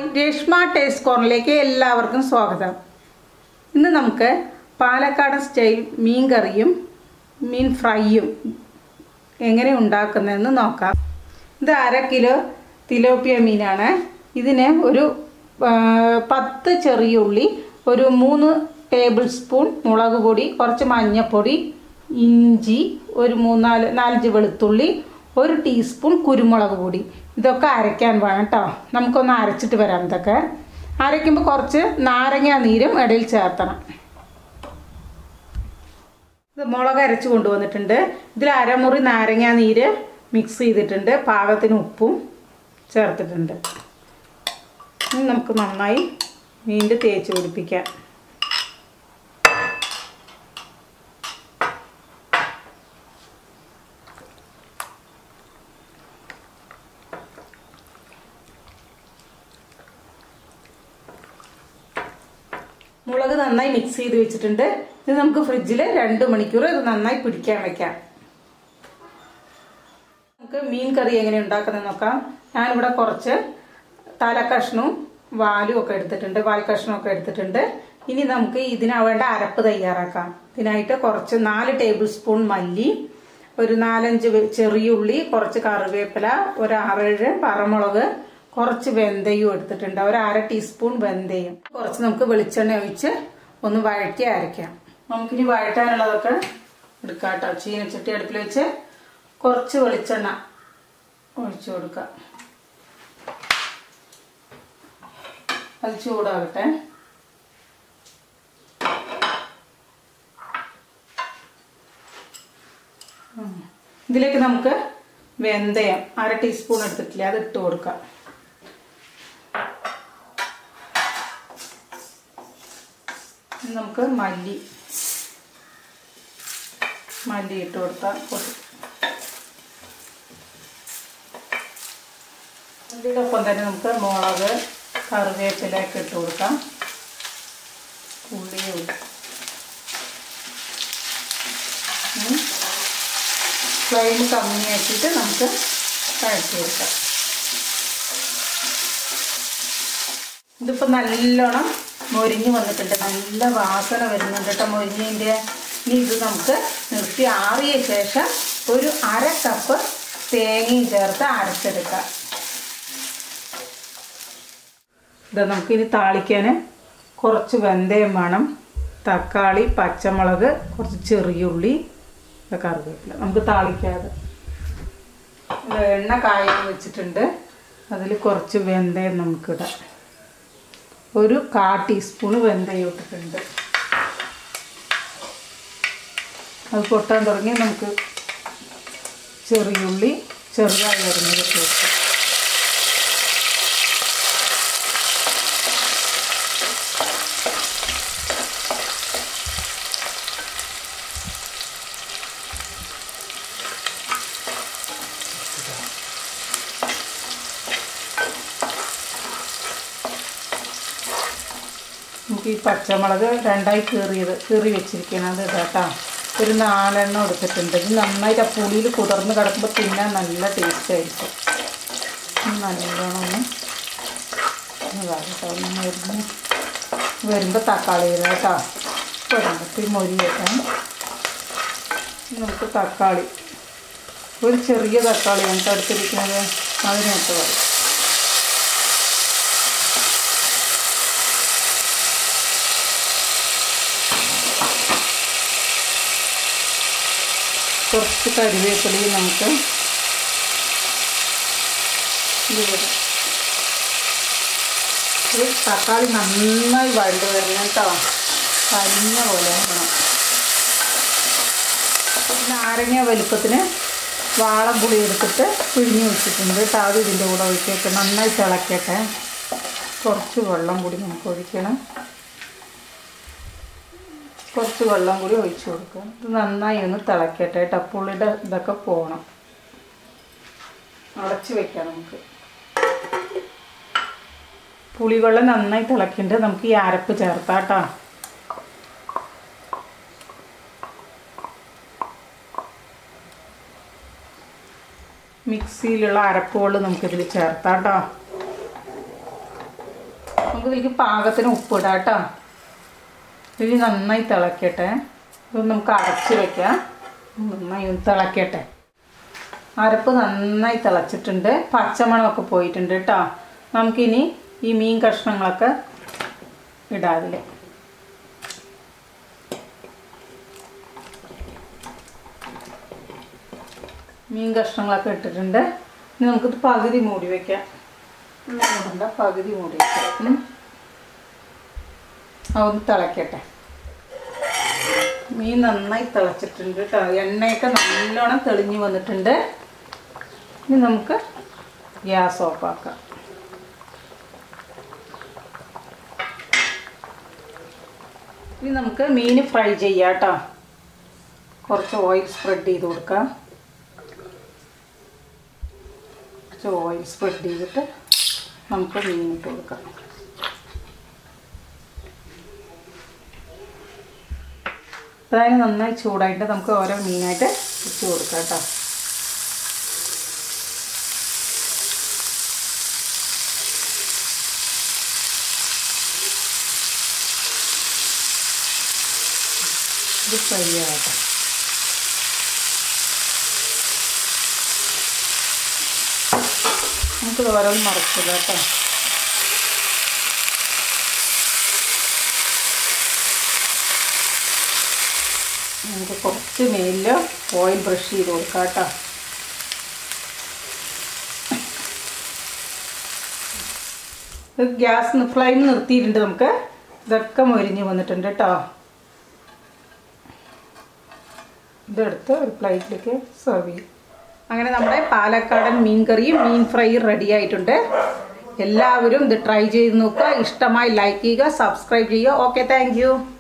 Reshma taste കോർണറിലേക്ക് എല്ലാവർക്കും സ്വാഗതം ഇന്ന് നമുക്ക് പാലക്കാടൻ സ്റ്റൈൽ മീൻ കറിയും മീൻ ഫ്രൈയും എങ്ങനെ ഉണ്ടാക്കുന്നതെന്ന് നോക്കാം ഇത് അര കിലോ തിലോപ്പിയ മീനാണ് ഇതിന് ഒരു ആ, പത്ത് ചെറിയ ഉള്ളി ഒരു മൂന്ന് ടേബിൾ സ്പൂൺ മുളക് പൊടി കുറച്ച് മഞ്ഞൾപ്പൊടി ഇഞ്ചി ഒരു മൂന്നാല് നാലഞ്ച് വെളുത്തുള്ളി ഒരു ടീസ്പൂൺ കുരുമുളക് പൊടി ഇതൊക്കെ അരയ്ക്കാൻ വേണം കേട്ടോ നമുക്കൊന്ന് അരച്ചിട്ട് വരാം ഇതൊക്കെ അരയ്ക്കുമ്പോൾ കുറച്ച് നാരങ്ങ നീരും ഇടയിൽ ചേർത്തണം ഇത് മുളക് അരച്ച് കൊണ്ടുവന്നിട്ടുണ്ട് ഇതിൽ അരമുറി നാരങ്ങ നീര് മിക്സ് ചെയ്തിട്ടുണ്ട് പാകത്തിന് ഉപ്പും ചേർത്തിട്ടുണ്ട് ഇനി നമുക്ക് നന്നായി മീൻ്റെ തേച്ച് പിടിപ്പിക്കാം മുളക് നന്നായി മിക്സ് ചെയ്ത് വെച്ചിട്ടുണ്ട് ഇത് നമുക്ക് ഫ്രിഡ്ജിൽ രണ്ട് മണിക്കൂർ ഇത് നന്നായി പിടിക്കാൻ വെക്കാം നമുക്ക് മീൻ കറി എങ്ങനെ ഉണ്ടാക്കുന്നത് നോക്കാം ഞാനിവിടെ കുറച്ച് തലക്കഷ്ണവും വാലും ഒക്കെ എടുത്തിട്ടുണ്ട് വാൽ കഷ്ണവും ഒക്കെ എടുത്തിട്ടുണ്ട് ഇനി നമുക്ക് ഇതിന് വേണ്ട അരപ്പ് തയ്യാറാക്കാം ഇതിനായിട്ട് കുറച്ച് നാല് ടേബിൾ സ്പൂൺ മല്ലി ഒരു നാലഞ്ച് വെ- ചെറിയ ഉള്ളി കുറച്ച് കറിവേപ്പില ഒരു ആറേഴ് പറമുളക് കുറച്ച് വെന്തയും എടുത്തിട്ടുണ്ട് ഒരു അര ടീസ്പൂൺ വെന്തയും കുറച്ച് നമുക്ക് വെളിച്ചെണ്ണ ഒഴിച്ച് ഒന്ന് വഴറ്റി അരയ്ക്കാം നമുക്കിനി വഴറ്റാനുള്ളതൊക്കെ എടുക്കാം കേട്ടോ ചീനച്ചട്ടി അടുപ്പിൽ വെച്ച് കുറച്ച് വെളിച്ചെണ്ണ ഒഴിച്ചു കൊടുക്കാം അത് ചൂടാകട്ടെ ഉം. ഇതിലേക്ക് നമുക്ക് വെന്തയം അര ടീസ്പൂൺ എടുത്തിട്ടില്ല അത് ഇട്ട് കൊടുക്കാം ഇനി നമുക്ക് മല്ലി മല്ലി ഇട്ട് കൊടുത്താൽ പൊട്ടും ഇതിനൊപ്പം തന്നെ നമുക്ക് മുളക് കറിവേപ്പിലൊക്കെ ഇട്ട് കൊടുക്കാം ഉള്ളിയും ഇട്ട്. ഉം. ഫ്ലെയിം കമ്മിയാക്കിയിട്ട് നമുക്ക് കഴിച്ചു കൊടുക്കാം ഇതിപ്പോൾ നല്ലോണം മൊരിഞ്ഞ് വന്നിട്ടുണ്ട് നല്ല വാസന വരുന്നുണ്ട് കേട്ടോ മൊരിഞ്ഞതിൻ്റെ ഇനി ഇത് നമുക്ക് നിർത്തി ആറിയ ശേഷം ഒരു അര കപ്പ് തേങ്ങയും ചേർത്ത് അരച്ചെടുക്കാം ഇത് നമുക്കിനി താളിക്കാൻ കുറച്ച് വെന്തയം വേണം തക്കാളി പച്ചമുളക് കുറച്ച് ചെറിയുള്ളി ഇത് കറിവേപ്പില നമുക്ക് താളിക്കാതെ ഇത് എണ്ണ കായാൻ വെച്ചിട്ടുണ്ട് അതിൽ കുറച്ച് വെന്തയം നമുക്കിടാം ഒരു കാ ടീസ്പൂണ് വെന്തയം ഇട്ടിട്ടുണ്ട് അത് പൊട്ടാൻ തുടങ്ങി നമുക്ക് ചെറിയുള്ളി ചെറുതായി വരുന്നത് ഇട്ട് കൊടുക്കാം നമുക്ക് ഈ പച്ചമുളക് രണ്ടായി കീറിയത് കീറി വെച്ചിരിക്കണം അത് കേട്ടോ ഒരു നാലെണ്ണം എടുത്തിട്ടുണ്ട് ഇത് നന്നായിട്ട് ആ പുളിയിൽ കുതിർന്ന് കിടക്കുമ്പോൾ തിന്നാൻ നല്ല ടേസ്റ്റ് ആയിരിക്കും ഇത് നല്ലോണം ഒന്ന് ഇതാകട്ടോ ഒന്ന് മരുന്ന് വരുമ്പോൾ തക്കാളി ഇടുക കേട്ടോ വരുമ്പോൾ ഈ മൊരി വെക്കാം ഇനി നമുക്ക് തക്കാളി ഒരു ചെറിയ തക്കാളിയാണ് കേട്ടോ എടുത്തിരിക്കുന്നത് അതിനകത്ത് പറയും കുറച്ച് കരിവേപ്പിലയും നമുക്ക് ഇത് ഇടാം. ഇത് തക്കാളി നന്നായി വഴണ്ട് വരണം കേട്ടോ കരിഞ്ഞ പോലെ വേണം നാരങ്ങ വലുപ്പത്തിന് വാളംപുളി എടുത്തിട്ട് പിഴിഞ്ഞ് വെച്ചിട്ടുണ്ട് കേട്ടോ അത് ഇതിൻ്റെ കൂടെ ഒഴിക്കട്ടെ നന്നായി തിളക്കട്ടെ കുറച്ച് വെള്ളം കൂടി നമുക്ക് ഒഴിക്കണം കുറച്ച് വെള്ളം കൂടി ഒഴിച്ചു കൊടുക്കുക ഇത് നന്നായി ഒന്ന് തിളക്കട്ടെ കേട്ടോ പുളിയുടെ ഇതൊക്കെ പോകണം അടച്ച് വെക്കാം നമുക്ക് പുളിവെള്ളം നന്നായി തിളക്കിണ്ട് നമുക്ക് ഈ അരപ്പ് ചേർത്താം കേട്ടോ മിക്സിയിലുള്ള അരപ്പുകൾ നമുക്കിതിൽ ചേർത്താം കേട്ടോ നമുക്ക് ഇതിലേക്ക് പാകത്തിന് ഉപ്പിടാം കേട്ടോ ഇത് നന്നായി തിളക്കട്ടെ ഇത് നമുക്ക് അടച്ച് വെക്കാം നന്നായി ഒന്ന് തിളക്കട്ടെ അരപ്പ് നന്നായി തിളച്ചിട്ടുണ്ട് പച്ചമണമൊക്കെ പോയിട്ടുണ്ട് കേട്ടോ നമുക്കിനി ഈ മീൻ കഷ്ണങ്ങളൊക്കെ ഇടാം അതിൽ മീൻ കഷ്ണങ്ങളൊക്കെ ഇട്ടിട്ടുണ്ട് ഇനി നമുക്കിത് പകുതി മൂടി വയ്ക്കാം ഒന്നും മൂടണ്ട പകുതി മൂടി വയ്ക്കാം ഉം. അതൊന്ന് തിളക്കട്ടെ മീൻ നന്നായി തിളച്ചിട്ടുണ്ട് കേട്ടോ എണ്ണയൊക്കെ നല്ലോണം തെളിഞ്ഞു വന്നിട്ടുണ്ട് ഇനി നമുക്ക് ഗ്യാസ് ഓഫാക്കാം ഇനി നമുക്ക് മീൻ ഫ്രൈ ചെയ്യാം കേട്ടോ കുറച്ച് ഓയിൽ സ്പ്രെഡ് ചെയ്ത് കൊടുക്കാം കുറച്ച് ഓയിൽ സ്പ്രെഡ് ചെയ്തിട്ട് നമുക്ക് മീൻ ഇട്ട് കൊടുക്കാം അതായത് നന്നായി ചൂടായിട്ട് നമുക്ക് ഓരോ മീനായിട്ട് ഇട്ട് കൊടുക്കാം കേട്ടോ ഇത് ഫ്രൈ ആകട്ടെ നമുക്ക് ഓരോന്ന് മറച്ചില്ല കേട്ടോ നമുക്ക് കുറച്ച് മേലിൽ ഓയിൽ ബ്രഷ് ചെയ്ത് കൊടുക്കാം കേട്ടോ ഇത് ഗ്യാസ് ഫ്ലെയിം നിർത്തിയിട്ടുണ്ട് നമുക്ക് ഇതൊക്കെ മൊരിഞ്ഞ് വന്നിട്ടുണ്ട് കേട്ടോ ഇതെടുത്ത് ഒരു പ്ലേറ്റിലേക്ക് സെർവ് ചെയ്യും അങ്ങനെ നമ്മുടെ പാലക്കാടൻ മീൻ കറിയും മീൻ ഫ്രൈയും റെഡി ആയിട്ടുണ്ട് എല്ലാവരും ഇത് ട്രൈ ചെയ്ത് നോക്കുക ഇഷ്ടമായി ലൈക്ക് ചെയ്യുക സബ്സ്ക്രൈബ് ചെയ്യുക ഓക്കെ താങ്ക്